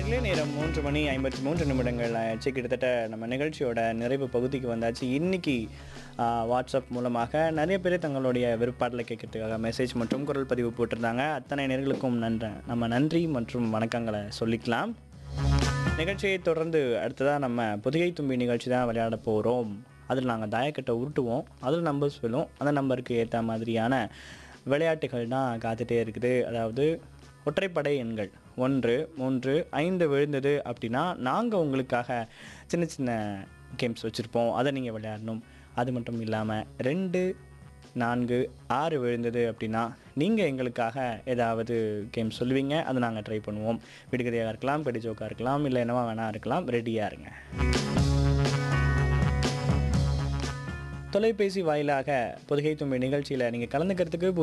நேர்களே நேரம் மூன்று மணி ஐம்பத்தி மூன்று நிமிடங்கள் ஆயிடுச்சு கிட்டத்தட்ட நம்ம நிகழ்ச்சியோட நிறைவு பகுதிக்கு வந்தாச்சு இன்னைக்கு ஆ, வாட்ஸ்அப் மூலமாக நிறைய பேர் தங்களுடைய விருப்பாட்டில் கேட்கறதுக்காக மெசேஜ் மற்றும் குரல் பதிவு போட்டிருந்தாங்க அத்தனை நேர்களுக்கும் நன்ற நம்ம நன்றி மற்றும் வணக்கங்களை சொல்லிக்கலாம் நிகழ்ச்சியை தொடர்ந்து அடுத்ததாக நம்ம புதிகை தும்பி நிகழ்ச்சி தான் விளையாட போகிறோம் அதில் நாங்கள் தாயக்கட்டை உருட்டுவோம் அதில் நம்பர்ஸ் விழும் அந்த நம்பருக்கு ஏற்ற மாதிரியான விளையாட்டுகள் தான் காத்துட்டே இருக்குது அதாவது ஒற்றைப்படை எண்கள் ஒன்று மூன்று ஐந்து விழுந்தது அப்படின்னா நாங்கள் உங்களுக்காக சின்ன சின்ன கேம்ஸ் வச்சுருப்போம் அதை நீங்கள் விளையாடணும் அது மட்டும் இல்லாமல் ரெண்டு நான்கு ஆறு விழுந்தது அப்படின்னா நீங்கள் எங்களுக்காக ஏதாவது கேம் சொல்லுவீங்க அதை நாங்கள் ட்ரை பண்ணுவோம் விடுகதையாக இருக்கலாம் கடிஜோக்காக இருக்கலாம் இல்லை என்னவா வேணா இருக்கலாம் ரெடியாக இருங்க தொலைபேசி வாயிலாக பொதுகை தும்பி நிகழ்ச்சியில் நீங்கள் கலந்துக்கிறதுக்கு